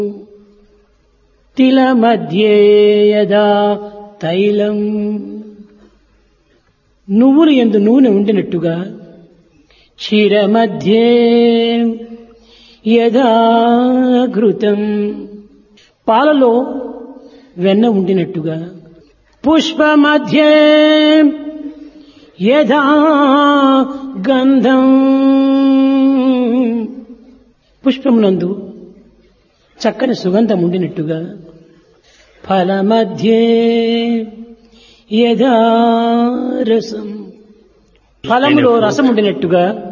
తిల మధ్యే యదా తైలం నువ్వులు ఎందు నూనె ఉండినట్టుగా క్షీర మధ్యే యదా ఘృతం పాలలో వెన్న ఉండినట్టుగా పుష్ప మధ్యే యథా గంధం పుష్పమునందు చక్కని సుగంధం ఉండినట్టుగా ఫల మధ్యే యథా రసం ఫలములో రసం ఉండినట్టుగా